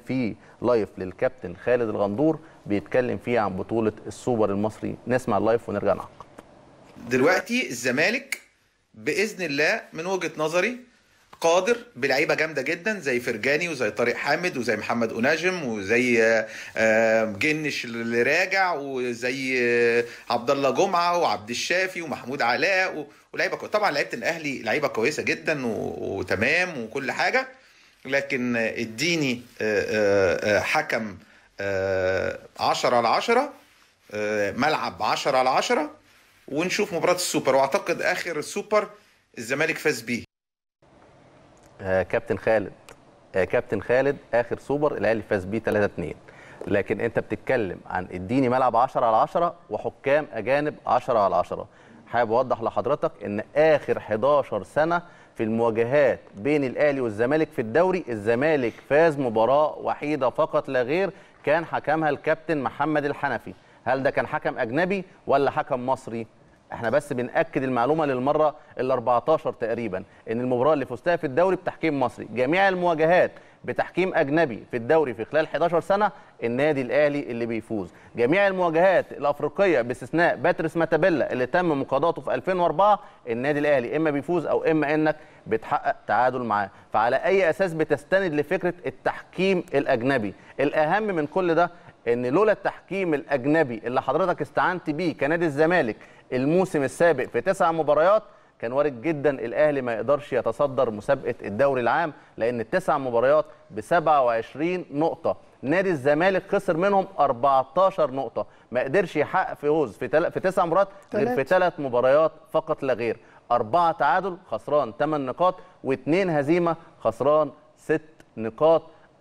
في لايف للكابتن خالد الغندور بيتكلم فيه عن بطوله السوبر المصري نسمع اللايف ونرجع نعقب دلوقتي الزمالك باذن الله من وجهه نظري قادر بلعيبه جامده جدا زي فرجاني وزي طارق حامد وزي محمد اناجم وزي آه، آه، جنش اللي راجع وزي آه، عبد الله جمعه وعبد الشافي ومحمود علاء و- ولعيبه كو- طبعا لعيبه الاهلي لعيبه كويسه جدا و- وتمام وكل حاجه لكن آه، اديني آه، آه، آه، حكم 10 على 10 ملعب 10 على 10 ونشوف مباراه السوبر واعتقد اخر السوبر الزمالك فاز بيه آه كابتن خالد آه كابتن خالد اخر سوبر الاهلي فاز بيه 3 2 لكن انت بتتكلم عن اديني ملعب 10 على 10 وحكام اجانب 10 على 10 حابب اوضح لحضرتك ان اخر 11 سنه في المواجهات بين الاهلي والزمالك في الدوري الزمالك فاز مباراه وحيده فقط لا غير كان حكمها الكابتن محمد الحنفي هل ده كان حكم اجنبي ولا حكم مصري احنا بس بنأكد المعلومة للمرة ال 14 تقريبا ان المباراة اللي فزتها في الدوري بتحكيم مصري جميع المواجهات بتحكيم اجنبي في الدوري في خلال 11 سنة النادي الاهلي اللي بيفوز جميع المواجهات الافريقية باستثناء باتريس ماتابيلا اللي تم مقاضاته في 2004 النادي الاهلي اما بيفوز او اما انك بتحقق تعادل معاه فعلى اي اساس بتستند لفكرة التحكيم الاجنبي الاهم من كل ده ان لولا التحكيم الاجنبي اللي حضرتك استعنت بيه كنادي الزمالك الموسم السابق في تسع مباريات كان وارد جدا الاهلي ما يقدرش يتصدر مسابقه الدوري العام لان التسع مباريات ب 27 نقطه نادي الزمالك خسر منهم 14 نقطه ما قدرش يحقق فوز في تل... في تسع مباريات غير في تلاتة. ثلاث مباريات فقط لا غير أربعة تعادل خسران 8 نقاط واثنين هزيمة خسران 6 نقاط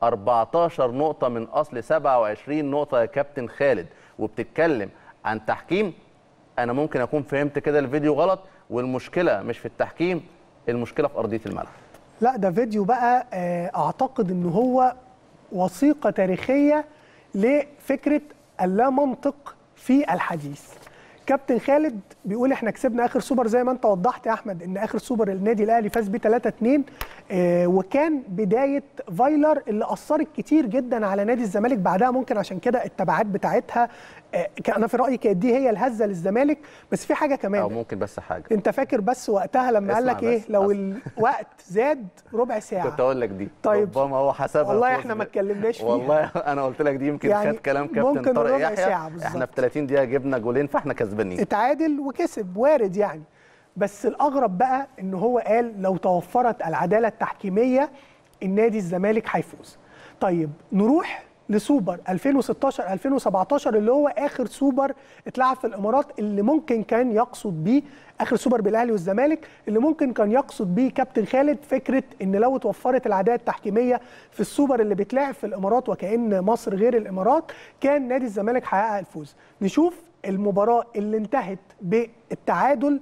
14 نقطة من أصل 27 نقطة يا كابتن خالد وبتتكلم عن تحكيم أنا ممكن أكون فهمت كده الفيديو غلط والمشكلة مش في التحكيم المشكلة في أرضية الملعب لا ده فيديو بقى آه، اعتقد ان هو وثيقه تاريخيه لفكره اللا منطق في الحديث كابتن خالد بيقول احنا كسبنا اخر سوبر زي ما انت وضحت يا احمد ان اخر سوبر النادي الاهلي فاز بيه 3 2 آه وكان بدايه فايلر اللي اثرت كتير جدا على نادي الزمالك بعدها ممكن عشان كده التبعات بتاعتها آه كان- انا في رايي كانت دي هي الهزه للزمالك بس في حاجه كمان أو ممكن بس حاجة انت فاكر بس وقتها لما قال اسمع لك ايه بس، لو أصل. الوقت زاد ربع ساعه كنت أقول لك دي طيب. ربما هو حسبها والله فوز احنا ما ب- اتكلمناش فيها. والله أنا قلت لك دي يمكن يعني خد كلام كابتن ممكن طارق ربع يحيى ساعة بالظبط. احنا في 30 دقيقة جبنا جولين فاحنا كسبانين اتعادل وكسب وارد يعني بس الاغرب بقى ان هو قال لو توفرت العداله التحكيميه النادي الزمالك هيفوز طيب نروح لسوبر 2016 2017 اللي هو اخر سوبر اتلعب في الامارات اللي ممكن كان يقصد بيه اخر سوبر بالاهلي والزمالك اللي ممكن كان يقصد بيه كابتن خالد فكره ان لو توفرت العداله التحكيميه في السوبر اللي بيتلعب في الامارات وكان مصر غير الامارات كان نادي الزمالك هيحقق الفوز نشوف المباراه اللي انتهت بالتعادل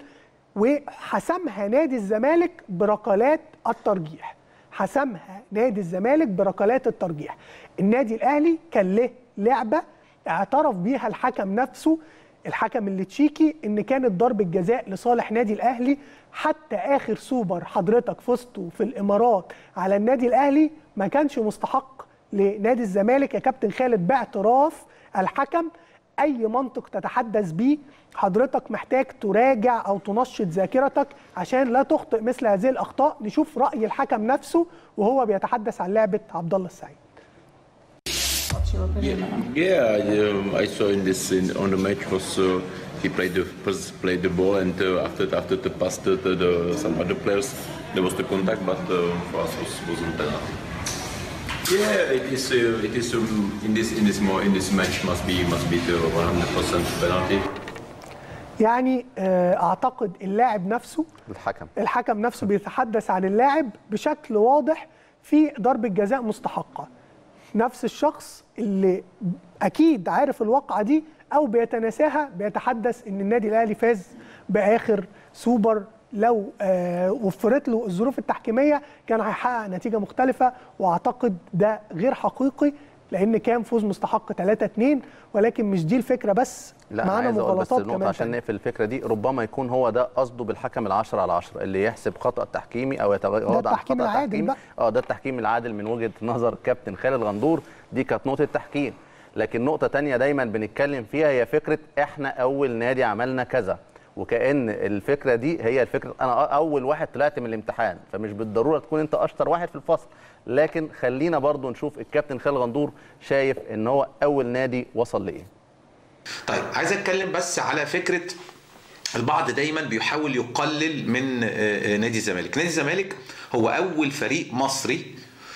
وحسمها نادي الزمالك بركلات الترجيح حسمها نادي الزمالك بركلات الترجيح النادي الاهلي كان له لعبه اعترف بيها الحكم نفسه الحكم اللي تشيكي ان كانت ضربه جزاء لصالح نادي الاهلي حتى اخر سوبر حضرتك فزته في الامارات على النادي الاهلي ما كانش مستحق لنادي الزمالك يا كابتن خالد باعتراف الحكم اي منطق تتحدث بيه حضرتك محتاج تراجع او تنشط ذاكرتك عشان لا تخطئ مثل هذه الاخطاء نشوف راي الحكم نفسه وهو بيتحدث عن لعبه عبد الله السعيد What's your opinion on him? Yeah, I, um, I saw in this in, on the match was uh, he played the first played the ball and uh, after after the pass to the, the some other players there was the contact, but uh, for us was wasn't penalty. Yeah, it is. Uh, it is um, in this in this more in this match must be must be the 100% penalty. يعني آه، اعتقد اللاعب نفسه الحكم الحكم نفسه بيتحدث عن اللاعب بشكل واضح في ضربة جزاء مستحقة نفس الشخص اللي أكيد عارف الواقعة دي أو بيتناساها بيتحدث إن النادي الأهلي فاز بآخر سوبر لو آه وفرت له الظروف التحكيمية كان هيحقق نتيجة مختلفة وأعتقد ده غير حقيقي لان كان فوز مستحق 3 2 ولكن مش دي الفكره بس لا أنا معانا عايز اقول بس مغالطات النقطه كمان عشان تانية. نقفل الفكره دي ربما يكون هو ده قصده بالحكم العشرة على عشرة اللي يحسب خطا تحكيمي او يتغير ده التحكيم العادل بقى. اه ده التحكيم العادل من وجهه نظر كابتن خالد غندور دي كانت نقطه تحكيم لكن نقطه تانية دايما بنتكلم فيها هي فكره احنا اول نادي عملنا كذا وكأن الفكره دي هي الفكره انا اول واحد طلعت من الامتحان فمش بالضروره تكون انت اشطر واحد في الفصل لكن خلينا برضو نشوف الكابتن خالد غندور شايف ان هو اول نادي وصل لايه طيب عايز اتكلم بس على فكره البعض دايما بيحاول يقلل من آه، آه، نادي الزمالك نادي الزمالك هو اول فريق مصري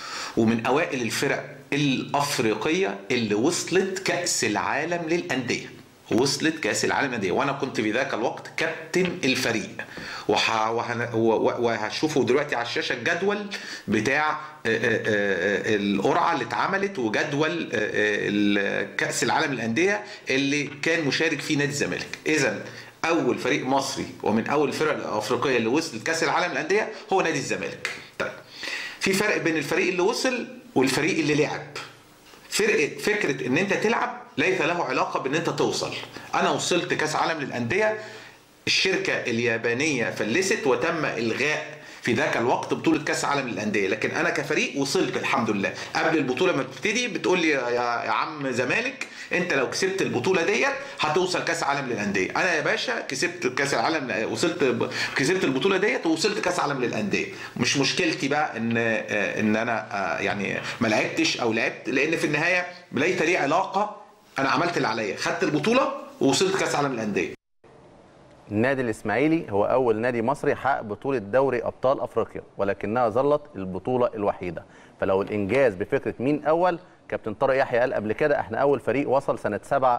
ومن اوائل الفرق الافريقيه اللي وصلت كاس العالم للانديه وصلت كاس العالم للانديه وانا كنت في ذاك الوقت كابتن الفريق وح... وهن... و- وهشوفوا دلوقتي على الشاشه الجدول بتاع آه، آه، آه، القرعه اللي اتعملت وجدول آه، آه، ال- كاس العالم للانديه اللي كان مشارك فيه نادي الزمالك اذا اول فريق مصري ومن اول الفرق الافريقيه اللي وصلت كاس العالم للانديه هو نادي الزمالك طيب في فرق بين الفريق اللي وصل والفريق اللي لعب فرقه فكره ان انت تلعب ليس له علاقه بان انت توصل انا وصلت كاس عالم للانديه الشركه اليابانيه فلست وتم الغاء في ذاك الوقت بطوله كاس عالم للانديه لكن انا كفريق وصلت الحمد لله قبل البطوله ما تبتدي بتقول لي يا, يا عم زمالك انت لو كسبت البطوله ديت هتوصل كاس عالم للانديه انا يا باشا كسبت كاس العالم وصلت كسبت البطوله ديت ووصلت كاس عالم للانديه مش مشكلتي بقى ان آه، ان انا آه، يعني ما لعبتش او لعبت لان في النهايه ليس لي علاقه انا عملت اللي عليا خدت البطوله ووصلت كاس عالم للانديه النادي الاسماعيلي هو اول نادي مصري حقق بطوله دوري ابطال افريقيا ولكنها ظلت البطوله الوحيده فلو الانجاز بفكره مين اول كابتن طارق يحيى قال قبل كده احنا اول فريق وصل سنه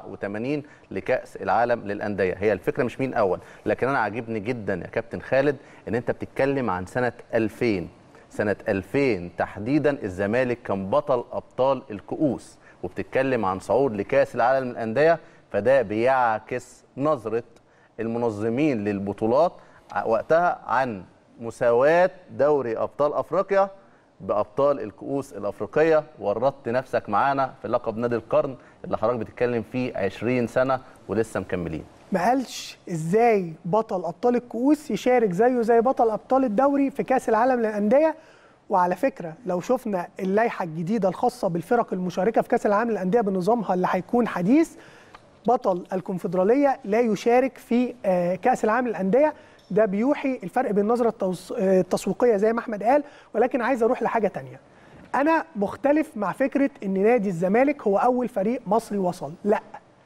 87 لكاس العالم للانديه هي الفكره مش مين اول لكن انا عاجبني جدا يا كابتن خالد ان انت بتتكلم عن سنه 2000 سنه 2000 تحديدا الزمالك كان بطل ابطال الكؤوس وبتتكلم عن صعود لكاس العالم للانديه فده بيعكس نظره المنظمين للبطولات ع- وقتها عن مساواة دوري أبطال أفريقيا بأبطال الكؤوس الأفريقية ورطت نفسك معانا في لقب نادي القرن اللي حضرتك بتتكلم فيه 20 سنة ولسه مكملين ما قالش ازاي بطل ابطال الكؤوس يشارك زيه زي بطل ابطال الدوري في كاس العالم للانديه وعلى فكره لو شفنا اللائحه الجديده الخاصه بالفرق المشاركه في كاس العالم للانديه بنظامها اللي هيكون حديث بطل الكونفدراليه لا يشارك في آه، كاس العالم للانديه ده بيوحي الفرق بين النظره التوس- آه، التسويقيه زي ما احمد قال ولكن عايز اروح لحاجه تانية انا مختلف مع فكره ان نادي الزمالك هو اول فريق مصري وصل لا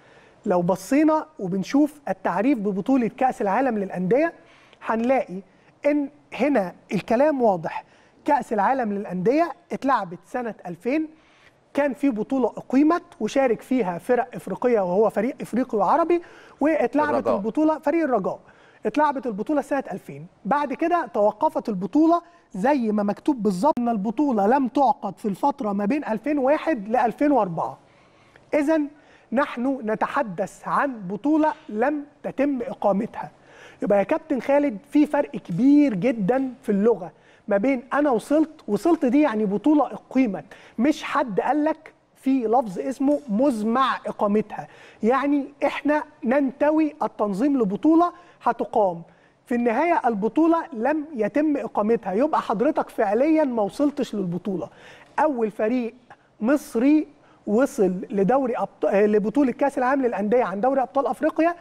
لو بصينا وبنشوف التعريف ببطولة كأس العالم للأندية هنلاقي إن هنا الكلام واضح كأس العالم للأندية اتلعبت سنة 2000 كان في بطولة أقيمت وشارك فيها فرق إفريقية وهو فريق إفريقي وعربي واتلعبت الرجاء. البطولة فريق الرجاء اتلعبت البطولة سنة 2000 بعد كده توقفت البطولة زي ما مكتوب بالظبط إن البطولة لم تعقد في الفترة ما بين 2001 ل 2004 إذا نحن نتحدث عن بطولة لم تتم إقامتها يبقى يا كابتن خالد في فرق كبير جدا في اللغة ما بين أنا وصلت وصلت دي يعني بطولة أقيمت مش حد قال لك في لفظ اسمه مزمع إقامتها يعني إحنا ننتوي التنظيم لبطولة هتقام في النهاية البطولة لم يتم إقامتها يبقى حضرتك فعليا ما وصلتش للبطولة أول فريق مصري وصل لدوري أبطال لبطولة كأس العالم للأندية عن دوري أبطال أفريقيا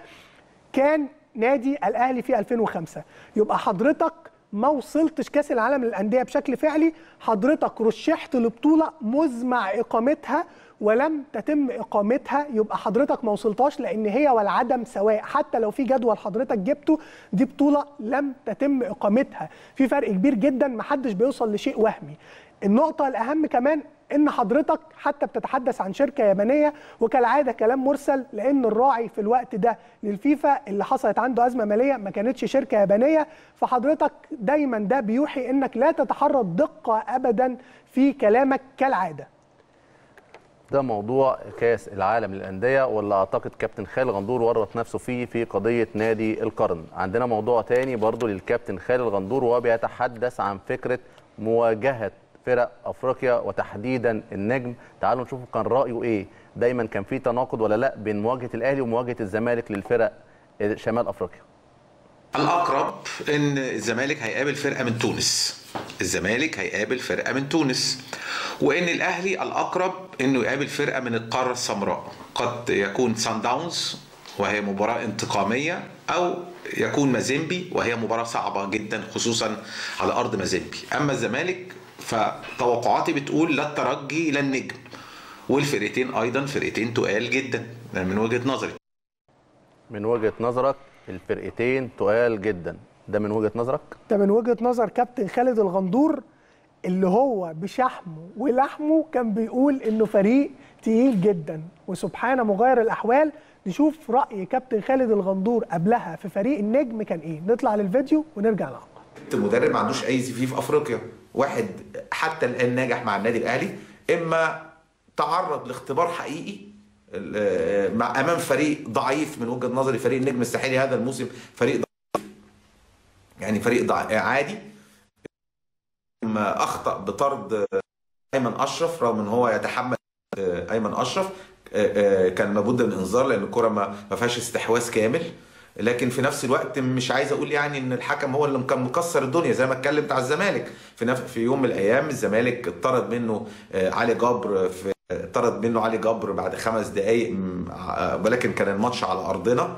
كان نادي الأهلي في 2005 يبقى حضرتك ما وصلتش كأس العالم للأندية بشكل فعلي حضرتك رشحت لبطولة مزمع إقامتها ولم تتم إقامتها يبقى حضرتك ما وصلتهاش لأن هي والعدم سواء حتى لو في جدول حضرتك جبته دي بطولة لم تتم إقامتها في فرق كبير جدا محدش بيوصل لشيء وهمي النقطة الأهم كمان إن حضرتك حتى بتتحدث عن شركة يابانية وكالعادة كلام مرسل لأن الراعي في الوقت ده للفيفا اللي حصلت عنده أزمة مالية ما كانتش شركة يابانية فحضرتك دايما ده بيوحي إنك لا تتحرى الدقة أبدا في كلامك كالعادة ده موضوع كاس العالم للانديه واللي اعتقد كابتن خالد غندور ورط نفسه فيه في قضيه نادي القرن عندنا موضوع تاني برضو للكابتن خالد غندور وهو بيتحدث عن فكره مواجهه فرق افريقيا وتحديدا النجم تعالوا نشوف كان رايه ايه دايما كان في تناقض ولا لا بين مواجهه الاهلي ومواجهه الزمالك للفرق شمال افريقيا الأقرب إن الزمالك هيقابل فرقة من تونس الزمالك هيقابل فرقة من تونس وإن الأهلي الأقرب إنه يقابل فرقة من القارة السمراء قد يكون سان داونز وهي مباراة انتقامية أو يكون مازيمبي وهي مباراة صعبة جدا خصوصا على أرض مازيمبي أما الزمالك فتوقعاتي بتقول لا الترجي لا النجم والفرقتين أيضا فرقتين تقال جدا من وجهة نظري من وجهه نظرك الفرقتين تقال جدا ده من وجهه نظرك ده من وجهه نظر كابتن خالد الغندور اللي هو بشحمه ولحمه كان بيقول انه فريق تقيل جدا وسبحان مغير الاحوال نشوف راي كابتن خالد الغندور قبلها في فريق النجم كان ايه نطلع للفيديو ونرجع نعقب مدرب ما عندوش اي سي في في افريقيا واحد حتى الان ناجح مع النادي الاهلي اما تعرض لاختبار حقيقي ال- مع امام فريق ضعيف من وجهه نظري فريق النجم الساحلي هذا الموسم فريق ضعيف يعني فريق ضع- عادي ما اخطا بطرد ايمن اشرف رغم ان هو يتحمل ايمن اشرف كان لابد من انذار لان الكره ما ما فيهاش استحواذ كامل لكن في نفس الوقت مش عايز اقول يعني ان الحكم هو اللي كان مكسر الدنيا زي ما اتكلمت على الزمالك في نف... في يوم من الايام الزمالك اتطرد منه آه، علي جبر في اتطرد منه علي جبر بعد خمس دقائق ولكن كان الماتش على ارضنا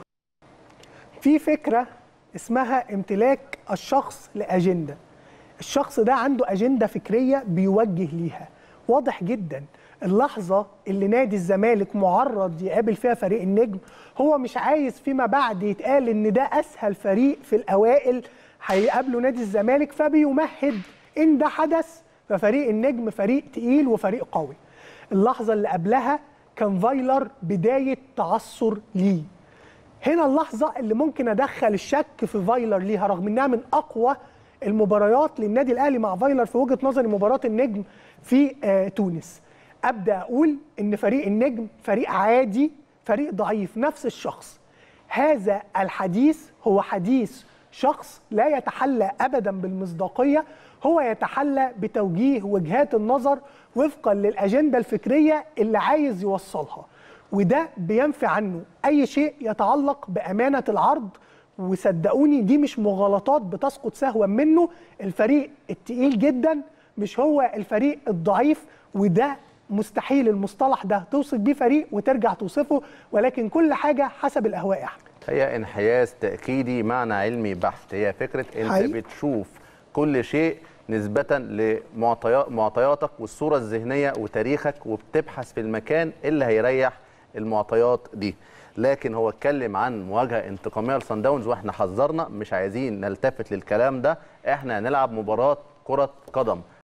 في فكره اسمها امتلاك الشخص لاجنده الشخص ده عنده اجنده فكريه بيوجه ليها واضح جدا اللحظه اللي نادي الزمالك معرض يقابل فيها فريق النجم هو مش عايز فيما بعد يتقال ان ده اسهل فريق في الاوائل هيقابله نادي الزمالك فبيمهد ان ده حدث ففريق النجم فريق تقيل وفريق قوي اللحظه اللي قبلها كان فايلر بدايه تعثر ليه هنا اللحظة اللي ممكن أدخل الشك في فايلر ليها رغم إنها من أقوى المباريات للنادي الأهلي مع فايلر في وجهة نظري مباراة النجم في آه تونس أبدأ أقول إن فريق النجم فريق عادي فريق ضعيف نفس الشخص هذا الحديث هو حديث شخص لا يتحلى ابدا بالمصداقيه هو يتحلى بتوجيه وجهات النظر وفقا للاجنده الفكريه اللي عايز يوصلها وده بينفي عنه اي شيء يتعلق بامانه العرض وصدقوني دي مش مغالطات بتسقط سهوا منه الفريق التقيل جدا مش هو الفريق الضعيف وده مستحيل المصطلح ده توصف بيه فريق وترجع توصفه ولكن كل حاجه حسب الاهواء يا احمد هي انحياز تاكيدي معنى علمي بحت هي فكره انت حقيقي. بتشوف كل شيء نسبة لمعطياتك والصورة الذهنية وتاريخك وبتبحث في المكان اللي هيريح المعطيات دي لكن هو اتكلم عن مواجهة انتقامية لصن داونز واحنا حذرنا مش عايزين نلتفت للكلام ده احنا هنلعب مباراة كرة قدم